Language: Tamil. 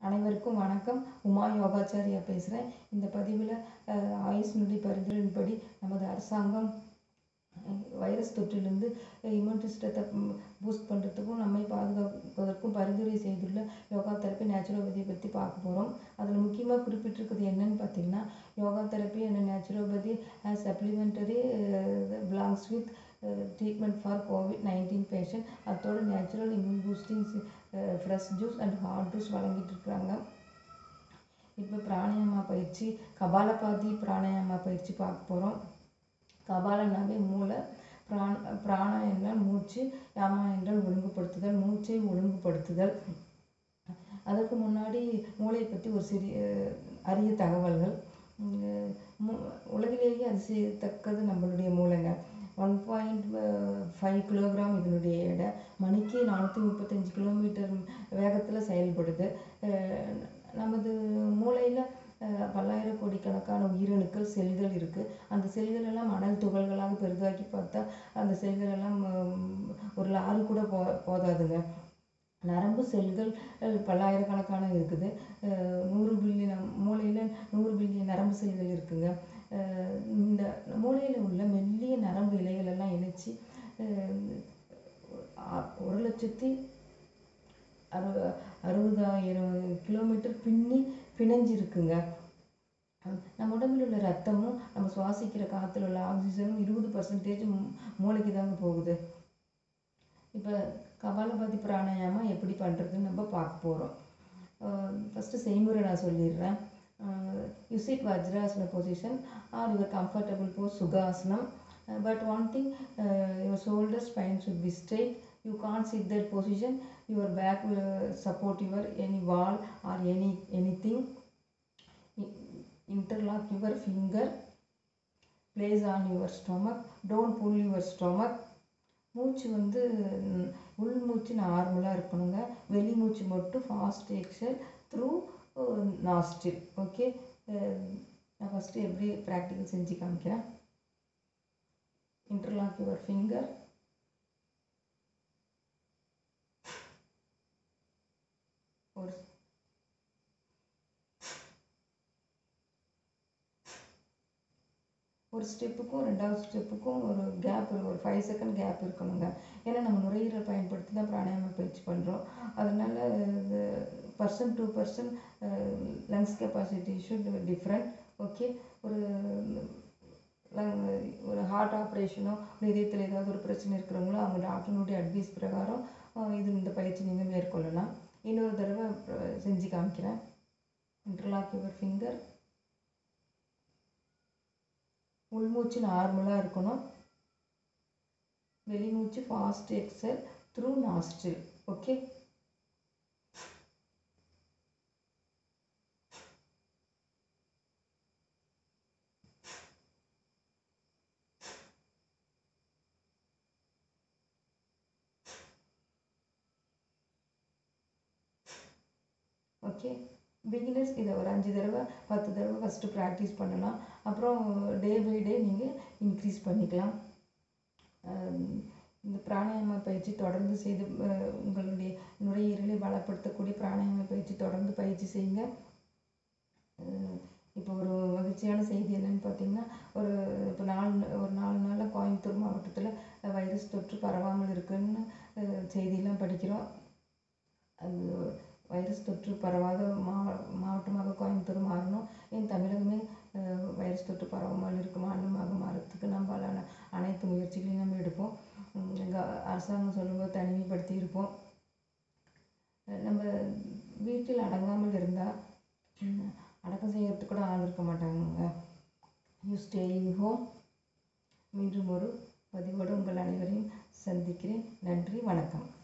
அனைவருக்கும் வணக்கம் உமா யோகாச்சாரியா பேசுகிறேன் இந்த பதிவில் ஆயுஷ் நொடி பரிந்துரையின்படி நமது அரசாங்கம் அஹ், வைரஸ் தொற்றிலிருந்து இம்யூன் சிஸ்டத்தை பூஸ்ட் பண்ணுறதுக்கும் நம்மை பாதுகாப்பதற்கும் பரிந்துரை செய்துள்ள யோகா தெரப்பி நேச்சுரோபதியை பற்றி பார்க்க போகிறோம் அதில் முக்கியமாக குறிப்பிட்டிருக்கிறது என்னன்னு பார்த்தீங்கன்னா yoga therapy and naturopathy as supplementary belongs with treatment for COVID nineteen patient அதோட natural immune boosting fresh juice and hot juice வழங்கிட்டு இருக்கிறாங்க இப்போ பிராணாயாமா பயிற்சி கபாலபாதி பிராணாயாமா பயிற்சி பார்க்க போகிறோம் கபாலனாவே மூளை பிராண பிராணா என்றால் மூச்சு யாமா என்றால் ஒழுங்குபடுத்துதல் மூச்சை ஒழுங்குபடுத்துதல் அதற்கு முன்னாடி மூளையை பற்றி ஒரு சிறிய அரிய தகவல்கள் உம், மு- உலகிலேயே அதிசயத்தக்கது நம்மளுடைய மூளைங்க ஒன் பாயிண்ட் ஃபைவ் கிலோகிராம் இதனுடைய எடை மணிக்கு நானூற்றி முப்பத்தஞ்சு கிலோமீட்டர் வேகத்தில் செயல்படுது அஹ் நமது மூளையில் பல்லாயிரம் கோடிக்கணக்கான உயிரணுக்கள் செல்கள் இருக்குது அந்த செல்கள் எல்லாம் மணல் துகள்களாக பெரிதாக்கி பார்த்தா அந்த செல்கள் எல்லாம் உம், ஒரு லாரி கூட போ போதாதுங்க நரம்பு செல்கள் அஹ், பல்லாயிரக்கணக்கான இருக்குது அஹ், நூறு பில்லியன் மூளையில் நூறு பில்லியன் நரம்பு செல்கள் இருக்குங்க அஹ், இந்த மூளையில் உள்ள மெல்லிய நரம்பு இலைகள் எல்லாம் இணைச்சி ஒரு லட்சத்தி அறு அறுபதாயிரம் கிலோமீட்டர் பின்னி பிணைஞ்சிருக்குங்க நம்ம உடம்பில் உள்ள ரத்தமும் நம்ம சுவாசிக்கிற காற்றுல உள்ள ஆக்சிஜனும் இருபது பர்சன்டேஜ் மூளைக்கு தாங்க போகுது இப்போ கபாலபாதி பிராணாயாமா எப்படி பண்ணுறதுன்னு நம்ம பார்க்க போகிறோம் ஃபஸ்ட்டு செய்முறை நான் சொல்லிடுறேன் you sit vajrasana position or your comfortable pose sukhasana but one thing your shoulder spine should be straight you can sit that position your back support your any wall or any any thing interlock your finger place on your stomach don't pull your stomach மூச்சு வந்து ம், உள் மூச்சு நார்மலாக இருக்கணுங்க வெளி மூச்சு மட்டும் fast exhale through nostril okay நான் ஃபஸ்ட்டு எப்படி ப்ராக்டிக்கல் செஞ்சு காமிக்கிறேன் இன்டர்லாக் யுவர் ஃபிங்கர் ஒரு ஒரு ஸ்டெப்புக்கும் ரெண்டாவது ஸ்டெப்புக்கும் ஒரு கேப் ஒரு ஃபைவ் செகண்ட் கேப் இருக்கணுங்க ஏன்னா நம்ம நுரையீரல் பயன்படுத்தி தான் பிராணாயாம பயிற்சி பண்ணுறோம் அதனால person to person lungs capacity should different okay ஒரு lung- ஒரு ஹார்ட் ஆப்ரேஷனோ இதயத்தில் ஏதாவது ஒரு பிரச்சனை இருக்கிறவங்களோ அவங்க டாக்டர்னுடைய அட்வைஸ் பிரகாரம் அஹ், இது இந்த பயிற்சி நீங்கள் மேற்கொள்ளலாம் இன்னொரு தடவை அஹ், செஞ்சு காமிக்கிறேன் இன்டர்லாக் யுவர் ஃபிங்கர் உள்மூச்சு நார்மலாக இருக்கணும் வெளிமூச்சு fast exhale through nostril okay okay beginners இதை ஒரு அஞ்சு தடவை பத்து தடவை ஃபஸ்ட்டு ப்ராக்டிஸ் பண்ணலாம் அப்புறம் டே பை டே நீங்கள் இன்க்ரீஸ் பண்ணிக்கலாம் அஹ் இந்த பிராணாயாம பயிற்சி தொடர்ந்து செய்து அஹ் உங்களுடைய நுரையீரலை பலப்படுத்தக்கூடிய பிராணாயாம பயிற்சி தொடர்ந்து பயிற்சி செய்யுங்க அஹ் இப்போ ஒரு மகிழ்ச்சியான செய்தி என்னன்னு பார்த்தீங்கன்னா ஒரு இப்போ நாலு நா- ஒரு நாலு நாளில் கோயம்புத்தூர் மாவட்டத்தில் வைரஸ் தொற்று பரவாமல் இருக்குன்னு அஹ் செய்தியெல்லாம் படிக்கிறோம் அது வைரஸ் தொற்று பரவாத மாவ மாவட்டமாக கோயம்புத்தூர் மாறணும் ஏன் தமிழகமே அஹ், வைரஸ் தொற்று பரவாமல் இருக்கும் மாநிலமாக மாறத்துக்கு நம்மளான அனைத்து முயற்சிகளையும் நம்ம எடுப்போம் உம், எங்க அரசாங்கம் சொல்லும்போது தனிமைப்படுத்தி இருப்போம் அஹ், நம்ம வீட்டில் அடங்காமல் இருந்தால் அடக்கம் செய்யறதுக்கு கூட ஆள் இருக்க மாட்டாங்க யூ ஸ்டேயிங் ஹோம் மீண்டும் ஒரு பதிவோடு உங்கள் அனைவரையும் சந்திக்கிறேன் நன்றி வணக்கம்